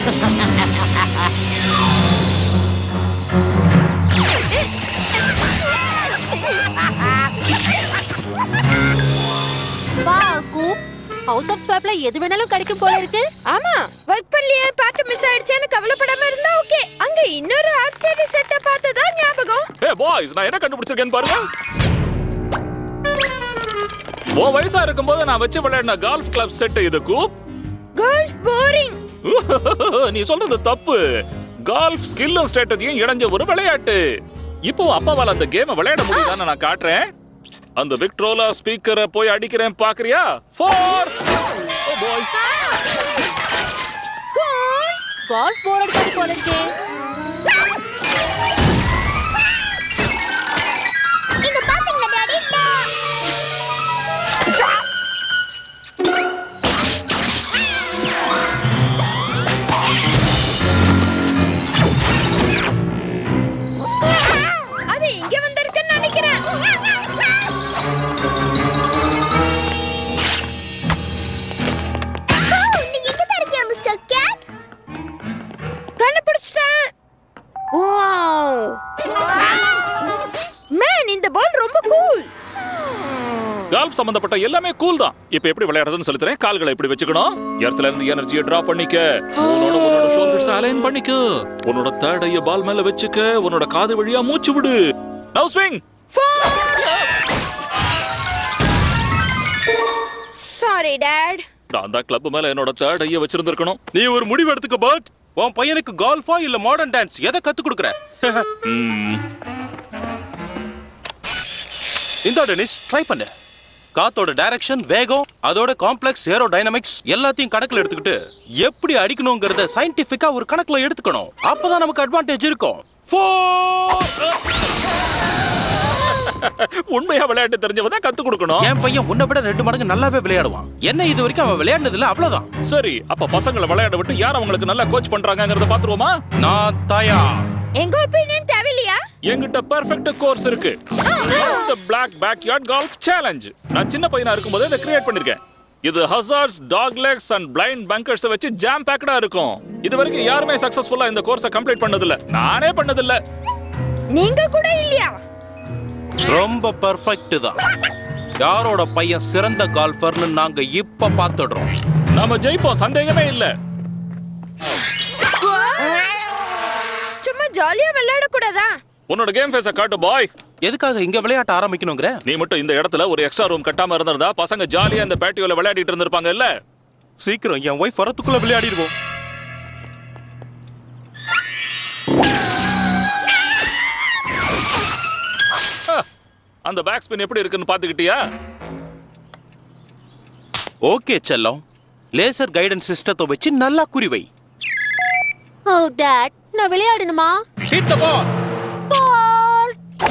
வா கூப் house of ஸ்வாப்ல எது வேணாலும் கிடைக்கும் போல இருக்கு ஆமா ஒர்க் பண்ணலையே பாட்டு மிஸ் ஆயிடுச்சேன்னு கவலைப்படாம இருந்தா ஓகே அங்க இன்னொரு ஆர்ச்சரி செட்ட பார்த்ததா ஞாபகம் ஏ பாய்ஸ் நான் என்ன கண்டுபிடிச்சிருக்கேன்னு பாருங்க ஓ வயசா இருக்கும்போது நான் வச்சு விளையாடின கால்ஃப் கிளப் செட் இது கூப் கோல்ஃப் போரிங் நீ சொல்றது தப்பு கால்ஃப் ஸ்கில்லும் ஸ்ட்ராட்டஜியும் இணைஞ்ச ஒரு விளையாட்டு இப்போ அப்பாவால அந்த கேமை விளையாட முடியுதான்னு நான் காட்டுறேன் அந்த விக்ட்ரோலா ஸ்பீக்கரை போய் அடிக்கிறேன் பாக்குறியா ஃபோர் ஓ பாய் கால்ஃப் போர் அடிக்காது போல இருக்கே இங்க பாத்தீங்களா டாடி அது இங்க வந்திருக்குன்னு நினைக்கிறேன் ஓ நீ எங்க தான் இருக்கியா மிஸ்டர் கேட் கண்டுபிடிச்சிட்டேன் வாவ் மேன் இந்த பால் ரொம்ப கூல் கால்ஃப் சம்பந்தப்பட்ட எல்லாமே கூல் தான் இப்போ எப்படி விளையாடுறதுன்னு சொல்லி தரேன் கால்களை இப்படி வச்சுக்கணும் இடத்துல இருந்து எனர்ஜியை டிரா பண்ணிக்க உன்னோட உன்னோட ஷோல்டர்ஸ் அலைன் பண்ணிக்க உன்னோட தடைய பால் மேல வச்சுக்க உன்னோட காது வழியா மூச்சு விடு நவ் ஸ்விங் சாரி டாட் நான் தான் கிளப் மேல என்னோட தடைய வச்சிருந்திருக்கணும் நீ ஒரு முடிவு எடுத்துக்க பர்ட் உன் பையனுக்கு கால்ஃபா இல்ல மாடர்ன் டான்ஸ் எதை கத்து கொடுக்குற ம், இந்த டெனிஸ் ட்ரை பண்ணு காத்தோட டைரக்ஷன் வேகம் அதோட காம்ப்ளெக்ஸ் ஏரோ டைனமிக்ஸ் எல்லாத்தையும் கணக்குல எடுத்துக்கிட்டு எப்படி அடிக்கணுங்கிறத சயின்டிபிக்கா ஒரு கணக்குல எடுத்துக்கணும் அப்பதான் நமக்கு அட்வான்டேஜ் இருக்கும் Four! உண்மையா விளையாட்டு தெரிஞ்சவ தான் கத்து கொடுக்கணும் என் பையன் உன்னை விட ரெண்டு மடங்கு நல்லாவே விளையாடுவான் என்ன இது வரைக்கும் அவன் விளையாடுனது இல்ல அவ்வளவுதான் சரி அப்ப பசங்களை விளையாட விட்டு யார் அவங்களுக்கு நல்லா கோச் பண்றாங்கங்கறத பாத்துருவோமா நான் தயா எங்க ஒப்பீனியன் தேவையில்லையா என்கிட்ட பெர்ஃபெக்ட் கோர்ஸ் இருக்கு the black backyard golf challenge நான் சின்ன பையனா இருக்கும்போது இதை கிரியேட் பண்ணிருக்கேன் இது hazards dog legs and blind bunkers வச்சு ஜாம் பேக்கடா இருக்கும் இது வரைக்கும் யாருமே சக்சஸ்ஃபுல்லா இந்த கோர்ஸை கம்ப்ளீட் பண்ணதில்ல நானே பண்ணதில்ல நீங்க கூட இல்லையா ரொம்ப பெர்ஃபெக்ட் தான் யாரோட பையன் சிறந்த கால்ஃபர்னு நாங்க இப்ப பாத்துடுறோம் நாம ஜெயிப்போம் சந்தேகமே இல்ல சும்மா ஜாலியா விளையாட கூடாதா உன்னோட கேம் ஃபேஸ காட்டு பாய் எதுக்காக இங்க விளையாட்ட ஆரம்பிக்கணுங்கிற நீ மட்டும் இந்த இடத்துல ஒரு எக்ஸ்ட்ரா ரூம் கட்டாம இருந்திருந்தா பசங்க ஜாலியா இந்த பேட்டியோல விளையாடிட்டு இருந்திருப்பாங்க இல்ல சீக்கிரம் என் ஒய்ஃப் வரத்துக்குள்ள விளையாடிடுவோம் அந்த பேக் ஸ்பின் எப்படி இருக்குன்னு பாத்துக்கிட்டியா ஓகே செல்லம் லேசர் கைடன்ஸ் சிஸ்டத்தை வச்சு நல்லா குறிவை ஓ டாட் நான் விளையாடணுமா hit the ball Four.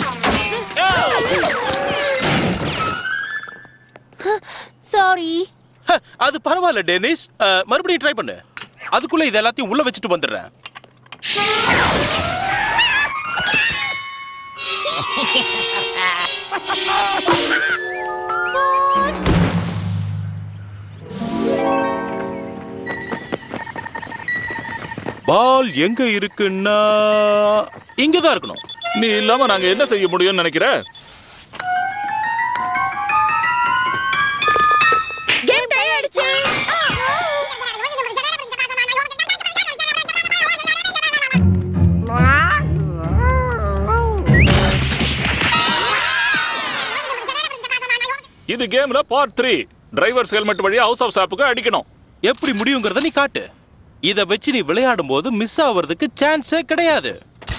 Sorry அது பரவாயில்ல டெனிஸ் அஹ், மறுபடியும் ட்ரை பண்ணு அதுக்குள்ள இது எல்லாத்தையும் உள்ள வச்சுட்டு வந்துடுறேன் பால் எங்க இருக்குன்னா இங்கதான் இருக்கணும் நீ இல்லாம நாங்க என்ன செய்ய முடியும்னு நினைக்கிற கேம் டை ஆயிடுச்சு இது கேம்ல பார்ட் த்ரீ டிரைவர்ஸ் ஹெல்மெட் வழியா ஹவுஸ் ஆஃப் சாப்புக்கு அடிக்கணும் எப்படி முடியுங்கிறத நீ காட்டு இத வச்சு நீ விளையாடும் போது மிஸ் ஆவறதுக்கு சான்ஸே கிடையாது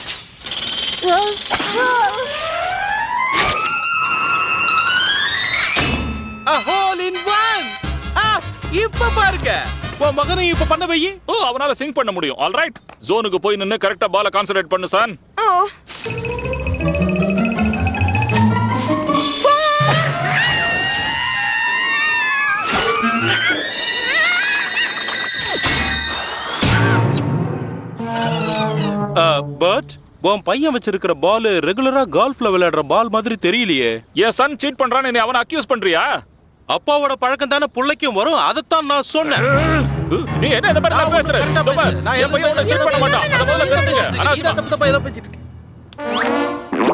A hole in one! ஆ, இப்ப பாருங்க உன் மகனை இப்ப பண்ண வையி ஓ அவனால சிங்க் பண்ண முடியும் ஆல்ரைட் ஜோனுக்கு போய் நின்னு கரெக்டா பால கான்சென்ட்ரேட் பண்ணு சான் ஓ பட் உன் பையன் வச்சிருக்கிற பால் ரெகுலரா கால்ஃப்ல விளையாடுற பால் மாதிரி தெரியலையே என் சன் சீட் பண்றான்னு நீ அவனை அக்யூஸ் பண்றியா அப்பாவோட பழக்கம் தானே புள்ளைக்கும் வரும் அதைத்தான் நான் சொன்னேன் நீ என்ன இந்த மாதிரி நான் பேசுற கரெக்டா இதோ பாரு, பேசுறேன். நான் என் பையன் உன்னை cheat பண்ண மாட்டான் அதை முதல்ல தெரிஞ்சுக்க இதான் அனாவசியமா தப்பு தப்பா ஏதோ பேசிட்டு இருக்கேன்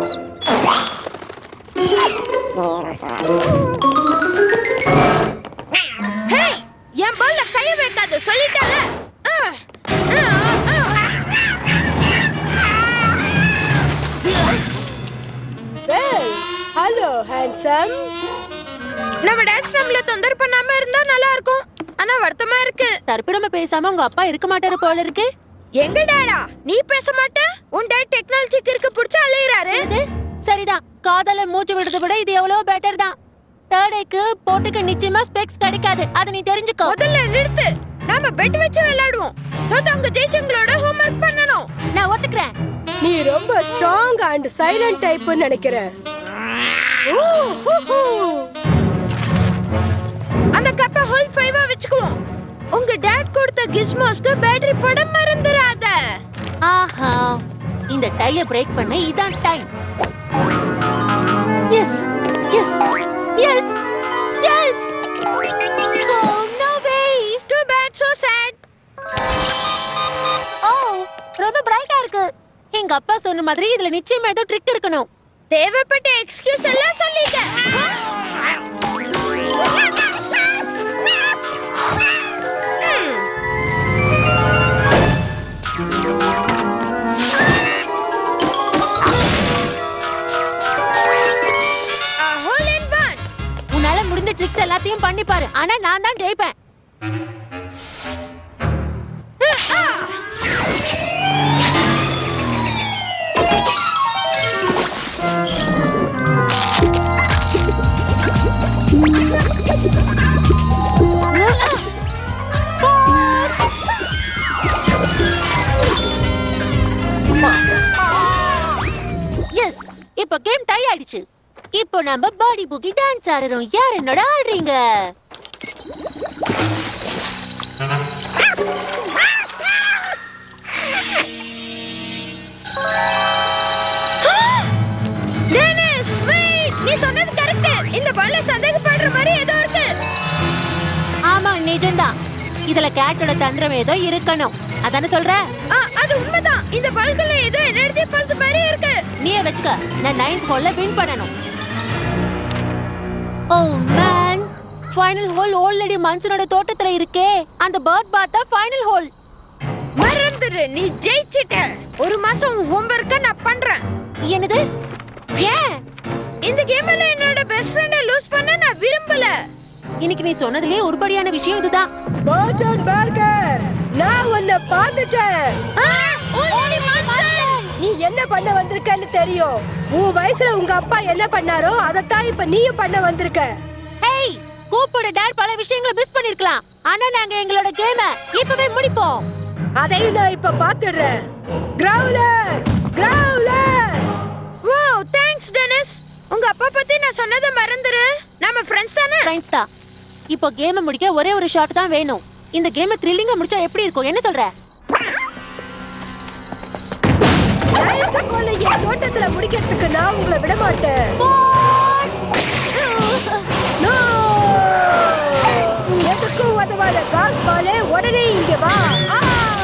ஹேய் என் பால்ல கைய வைக்காத சொல்லிட்டால ஹலோ ஹேண்ட்ஸம் நம்ம டான்ஸ் நம்மள தொந்தரவு பண்ணாம இருந்தா நல்லா இருக்கும் ஆனா வருத்தமா இருக்கு தற்புறம பேசாம உங்க அப்பா இருக்க மாட்டாரு போல இருக்கு எங்க டேடா நீ பேச மாட்ட உன் டேட் டெக்னாலஜிக்கு இருக்க புடிச்சு அலையறாரு இது சரிதான் காதல மூச்சு விடுறதை விட இது எவ்வளவு பெட்டர் தான் தேர்ட் ஐக்கு போட்டுக்க நிச்சயமா ஸ்பெக்ஸ் கிடைக்காது அதை நீ தெரிஞ்சுக்கோ முதல்ல நிறுத்து நாம பெட் வச்சு விளையாடுவோம் தோத்தவங்க ஜெயிச்சவங்களோட ஹோம்வொர்க் பண்ணணும் நான் ஒத்துக்கிறேன் நீ ரொம்ப ஸ்ட்ராங் அண்ட் சைலண்ட் டைப்னு நினைக்கிறேன் ஊ, ஹூ, ஹூ. அந்த கப்பை ஹோல் ஃபைவா வச்சுக்குவோம் உங்க டாட் கொடுத்த கிஸ்மோஸ்க்கு பேட்டரி போட மறந்துடாத ஆஹா இந்த டைய பிரேக் பண்ண இதான் time yes yes yes yes oh no way too bad so sad oh ரொம்ப பிரைட்டா இருக்கு எங்க அப்பா சொன்ன மாதிரி இதுல நிச்சயமா ஏதோ ட்ரிக் இருக்கணும் தேவைப்பட்ட எக்ஸ்கியூஸ் எல்லாம் சொல்லிக்க ஹோல் இன் ஒன் உன்னால முடிஞ்ச ட்ரிக்ஸ் எல்லாத்தையும் பண்ணி பாரு ஆனா நான் தான் ஜெயிப்பேன் எஸ் இப்போ கேம் டை ஆயிடுச்சு இப்போ நம்ம பாடி புகி டான்ஸ் ஆடுறோம் யார் என்னோட ஆடுறீங்க டெனிஸ் வெயிட் நீ சொன்னது கரெக்ட் இந்த பால்ல சந்தேகப்படுற மாதிரி ஏதோ இருக்கு ஆமா நிஜம்தான் இதுல கேட்டோட தந்திரம் ஏதோ இருக்கணும் அதானே சொல்ற ஆ, அது உண்மைதான் இந்த பல்கள்ல ஏதோ எனர்ஜி பல்ஸ் மாதிரி இருக்கு நீயே வச்சுக்க நான் நைன்த் ஹோல்ல வின் பண்ணணும் oh man final hole already மன்சனோட தோட்டத்துல இருக்கே அந்த பேர்ட் பாத் தான் ஃபைனல் ஹோல் மறந்துடு நீ ஜெயிச்சிட்ட ஒரு மாசம் ஹோம்வொர்க்க நான் பண்றேன் என்னது ஏன் இந்த கேம்ல என்னோட பெஸ்ட் ஃப்ரெண்ட லூஸ் பண்ண நான் விரும்பல இன்னைக்கு நீ சொன்னதுலயே உருப்படியான விஷயம் இதுதான் பர்டன் பர்கர் நான் உன்னை பார்த்துட்டேன் ஆ, only Manson. நீ என்ன பண்ண வந்திருக்கன்னு தெரியும் உன் வயசுல உங்க அப்பா என்ன பண்ணாரோ அதைத்தான் இப்ப நீயும் பண்ண வந்திருக்க ஹேய் கூப்போட டாட் பல விஷயங்களை மிஸ் பண்ணிருக்கலாம் ஆனா நாங்க எங்களோட கேம இப்பவே முடிப்போம் அதையும் நான் இப்ப பாத்துடுறேன் crawler crawler wow thanks Dennis உங்க அப்பா பத்தி நான் சொன்னதை மறந்துரு நாம ஃப்ரெண்ட்ஸ் தானே ஃப்ரெண்ட்ஸ் தான் இப்போ கேமை முடிக்க ஒரே ஒரு ஷாட் தான் வேணும் இந்த கேமை த்ரில்லிங்கா முடிச்சா எப்படி இருக்கும் என்ன சொல்ற நைட்டு போல என் தோட்டத்துல முடிக்கிறதுக்கு நான் உங்களை விட மாட்டேன் No! எதுக்கும் உதவாத கால் பாலே உடனே இங்க வா ஆ!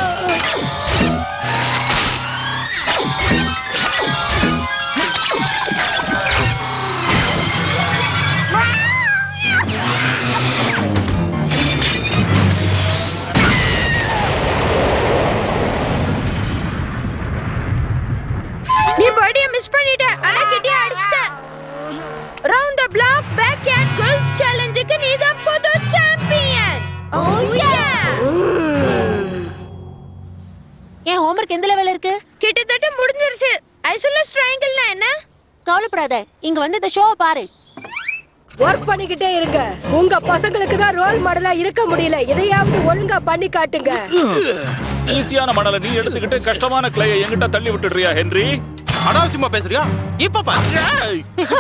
நீ பர்த்டே மிஸ் பண்ணிட்ட ஆனா கிட்டியா அடிச்சிட்ட round the black backyard golf சேலஞ்சுக்கு நீ தான் புது சாம்பியன் ஓ யா என் ஹோம்ஒர்க் எந்த லெவல்ல இருக்கு கிட்டத்தட்ட முடிஞ்சிருச்சு ஐசோலஸ் ட்ரையாங்கிள்னா என்ன கவலைப்படாத இங்க வந்து இந்த ஷோவை பாரு ஒர்க் பண்ணிக்கிட்டே இருங்க உங்க பசங்களுக்கு தான் ரோல் மாடலா இருக்க முடியல எதையாவது ஒழுங்கா பண்ணி காட்டுங்க ஈஸியான மணலை நீ எடுத்துக்கிட்டு கஷ்டமான கிளையை எங்கிட்ட தள்ளி விட்டுடுறியா ஹென்றி அனாவசியமா பேசுறியா இப்ப பாரு ஏய்,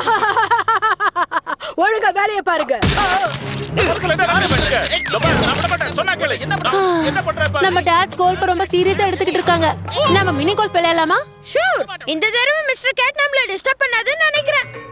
ஒழுங்கா வேலையை பாருங்க மனசுல என்ன நினைப்பு இருக்கு? இதோ பாரு, நான் விட மாட்டேன். சொன்னா கேளு. நான் என்ன பண்ற இப்ப? நம்ம டாட்ஸ் கோல்ஃப் ரொம்ப சீரியஸா எடுத்துக்கிட்டு இருக்காங்க நம்ம மினி கோல்ஃப் விளையாடலாமா ஷூர் இந்த தடவை மிஸ்டர் கேட் நம்மள டிஸ்டர்ப் பண்ணாதுன்னு நினைக்கிறேன்